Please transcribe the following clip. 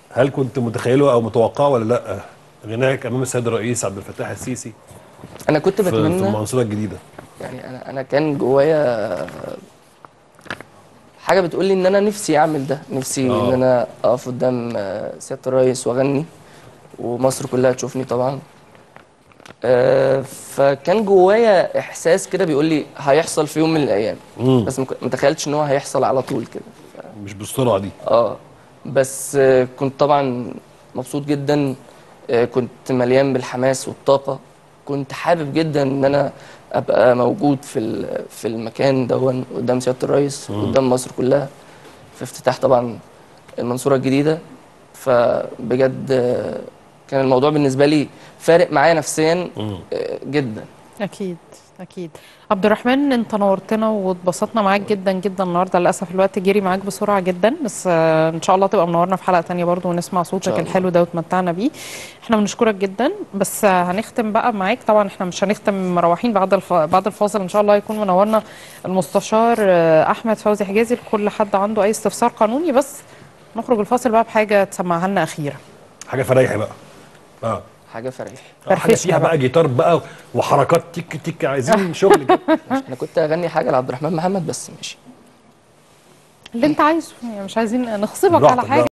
هل كنت متخيله او متوقعه ولا لا غنائك امام السيد الرئيس عبد الفتاح السيسي انا كنت في, في بتمنى المنصوره الجديده يعني انا انا كان جوايا حاجه بتقول لي ان انا نفسي اعمل ده نفسي آه. ان انا اقف قدام آه، سياده الرئيس واغني ومصر كلها تشوفني طبعا آه، فكان جوايا احساس كده بيقول لي هيحصل في يوم من الايام مم. بس ما ك- ما تخيلتش ان هو هيحصل على طول كده مش بالسرعه دي اه بس آه، كنت طبعا مبسوط جدا آه، كنت مليان بالحماس والطاقة كنت حابب جدا ان انا ابقى موجود في ال- في المكان دون قدام سيادة الرئيس قدام مصر كلها في افتتاح طبعا المنصورة الجديدة فبجد آه، كان الموضوع بالنسبة لي فارق معايا نفسيا مم. آه، جدا اكيد اكيد عبد الرحمن انت نورتنا واتبسطنا معاك جدا جدا النهارده للاسف الوقت جري معاك بسرعه جدا بس آه، ان شاء الله تبقى منورنا في حلقه تانية برضو ونسمع صوتك شاء الله. الحلو ده وتمتعنا بيه احنا بنشكرك جدا بس آه، هنختم بقى معاك طبعا احنا مش هنختم مروحين بعد الف... بعد الفاصل ان شاء الله هيكون منورنا المستشار آه، احمد فوزي حجازي لكل حد عنده اي استفسار قانوني بس نخرج الفاصل بقى بحاجه تسمعها لنا اخيرا حاجه فريحي بقى اه حاجة فريح آه، حاجه فرفشنا فيها بقى. بقى جيتار بقى وحركات تيك تيك عايزين شغل كده انا كنت اغني حاجة لعبد الرحمن محمد بس ماشي اللي انت عايزه يعني مش عايزين نغصبك على براحتك حاجه